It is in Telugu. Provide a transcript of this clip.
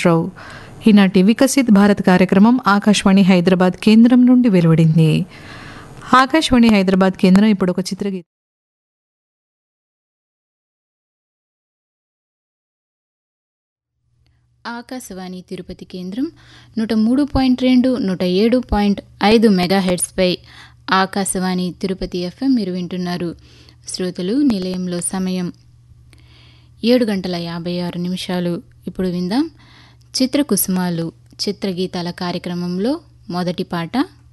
రావు ఈనాటి వికసిత్ భారత్ కార్యక్రమం ఆకాశవాణి హైదరాబాద్ కేంద్రం నుండి వెలువడింది ఆకాశవాణి హైదరాబాద్ కేంద్రం ఇప్పుడు ఒక చిత్రగీతం ఆకాశవాణి తిరుపతి కేంద్రం నూట మూడు పాయింట్ రెండు నూట ఏడు పాయింట్ ఐదు మెగాహెడ్స్పై ఆకాశవాణి తిరుపతి ఎఫ్ఎం మీరు వింటున్నారు శ్రోతలు నిలయంలో సమయం ఏడు గంటల యాభై ఆరు నిమిషాలు ఇప్పుడు విందాం చిత్రకుసుమాలు చిత్రగీతాల కార్యక్రమంలో మొదటి పాట